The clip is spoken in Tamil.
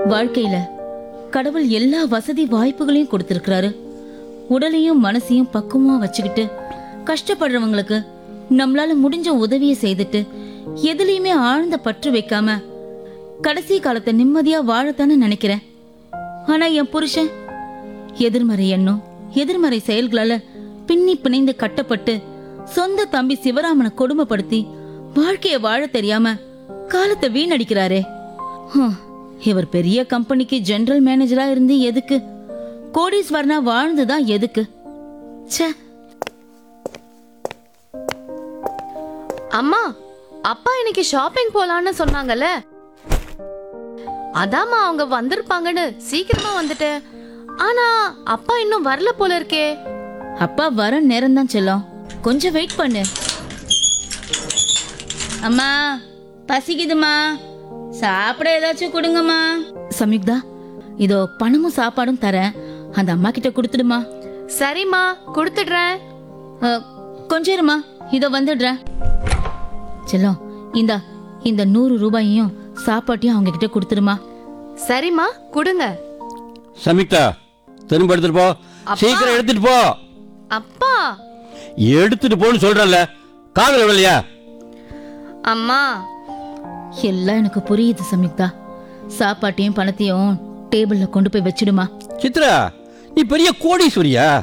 வாழ்க்கையில கடவுள் எல்லா வசதி வாய்ப்புகளையும் கொடுத்திருக்கிறாரு உடலையும் மனசையும் பக்குவமா வச்சுக்கிட்டு கஷ்டப்படுறவங்களுக்கு நம்மளால முடிஞ்ச உதவியை செய்துட்டு எதுலயுமே ஆழ்ந்த பற்று வைக்காம கடைசி காலத்தை நிம்மதியா வாழத்தானே நினைக்கிறேன் ஆனா என் புருஷன் எதிர்மறை எண்ணம் எதிர்மறை செயல்களால பின்னி பிணைந்து கட்டப்பட்டு சொந்த தம்பி சிவராமனை கொடுமைப்படுத்தி வாழ்க்கைய வாழ தெரியாம காலத்தை வீணடிக்கிறாரே ஹம், இவர் பெரிய கம்பெனிக்கு ஜெனரல் மேனேஜரா இருந்து எதுக்கு கோடீஸ்வரனா வாழ்ந்துதான் எதுக்கு ச்சே அம்மா அப்பா இன்னைக்கு ஷாப்பிங் போலான்னு சொன்னாங்கல்ல அதாம்மா அவங்க வந்திருப்பாங்கன்னு சீக்கிரமா வந்துட்டேன் ஆனா அப்பா இன்னும் வரல போல இருக்கே அப்பா வர நேரம் தான் செல்லம் கொஞ்சம் வெயிட் பண்ணு அம்மா பசிக்குதுமா சாப்பிட ஏதாச்சும் கொடுங்கம்மா சம்யுக்தா இதோ பணமும் சாப்பாடும் தரேன் அந்த அம்மா கிட்ட கொடுத்துடுமா சரிம்மா கொடுத்துடுறேன் அ, கொஞ்சம் இருமா இதோ வந்துடுறேன் செல்லம் இந்தா இந்த நூறு ரூபாயையும் சாப்பாட்டையும் அவங்க கிட்ட கொடுத்துடுமா சரிம்மா கொடுங்க சமிக்தா திரும்ப எடுத்துட்டு போ சீக்கிரம் எடுத்துட்டு போ அப்பா எடுத்துட்டு போன்னு சொல்றேன்ல காதல் விடலையா அம்மா எல்லாம் எனக்கு புரியுது சம்யுக்தா சாப்பாட்டையும் பணத்தையும் டேபிள்ல கொண்டு போய் வச்சிடுமா சித்ரா நீ பெரிய கோடீஸ்வரியா